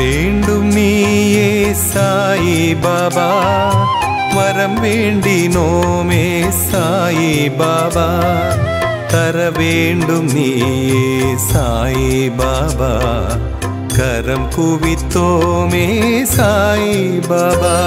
வேண்டும் நீயே சாயி பாபா வரம் வேண்டினோமே சாயி பாபா தர வேண்டும் நீயே சாயி பாபா கரம் குவித்தோமே சாயி பாபா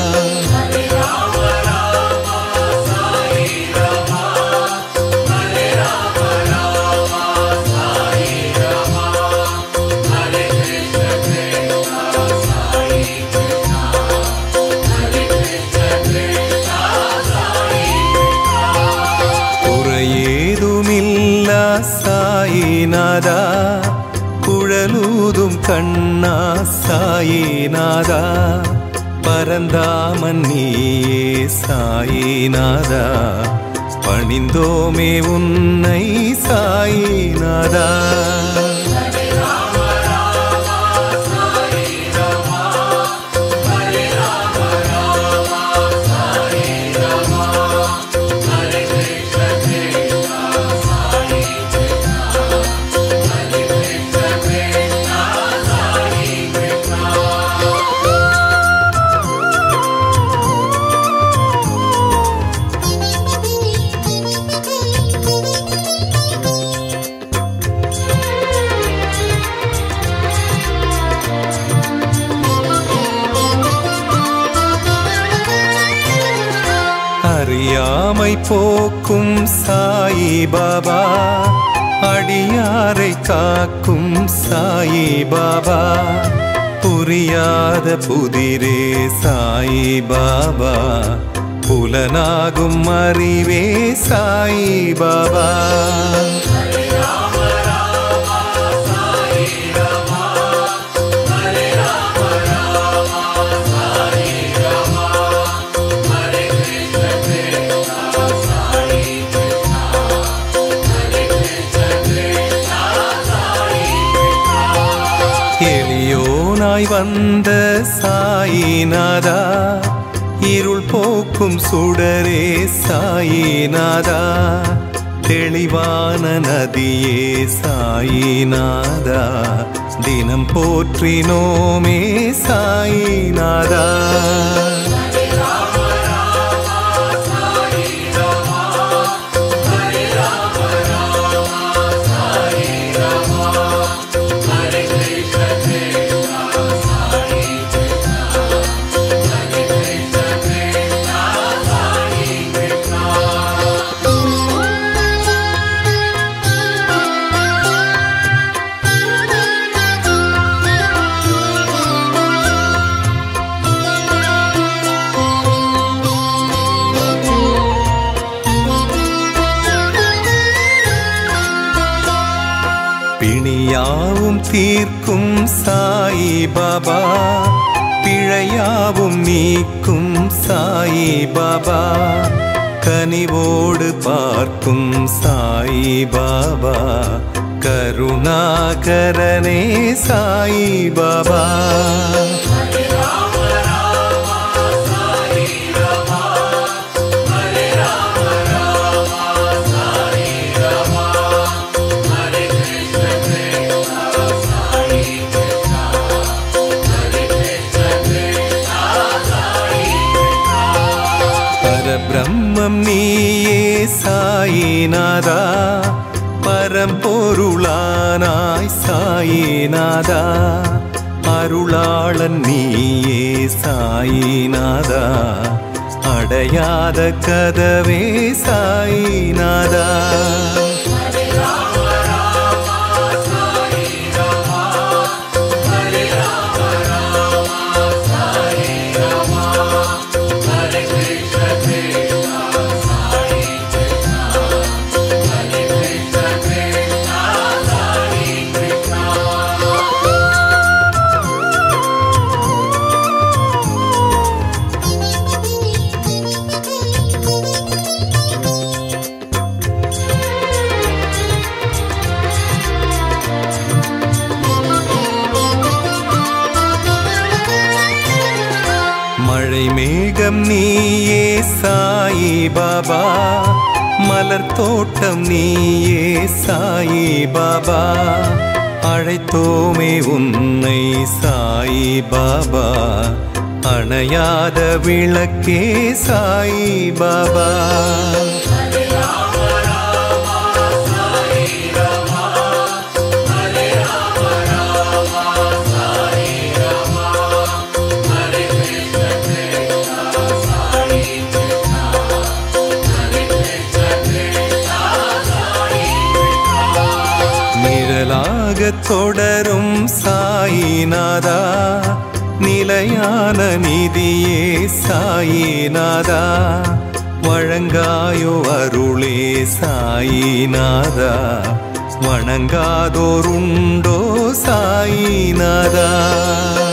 குறையேதுமில்ல சாயிநாதா குழலூதும் கண்ணா சாயிநாதா பரந்தாமன் நீயே சாயிநாதா பணிந்தோமே உன்னை சாயிநாதா அறியாமை போக்கும் சாயி பாபா அடியாரை காக்கும் சாயி பாபா புரியாத புதிரே சாயி பாபா புலனாகும் அறிவே சாயி பாபா எளியோனாய் வந்த சாயிநாதா இருள் போக்கும் சுடரே சாயிநாதா தெளிவான நதியே சாயிநாதா தினம் போற்றினோமே சாயிநாதா பிணியாவும் தீர்க்கும் சாயி பாபா பிழையாவும் நீக்கும் சாயி பாபா கனிவோடு பார்க்கும் சாயி பாபா கருணாகரனே சாயி பாபா பரபிரம்மம் நீயே சாயிநாதா பரம்பொருளானாய் சாயிநாதா அருளாளன் நீயே சாயிநாதா அடையாத கதவே சாயிநாதா மழை மேகம் நீயே சாயி பாபா மலர் தோட்டம் நீயே சாயி பாபா அழைத்தோமே உன்னை சாயி பாபா அணையாத விளக்கே சாயி பாபா நிழலாக தொடரும் சாயிநாதா நிலையான நிதியே சாயிநாதா வழங்காயோ அருளே சாயிநாதா வணங்காதோருண்டோ சாயிநாதா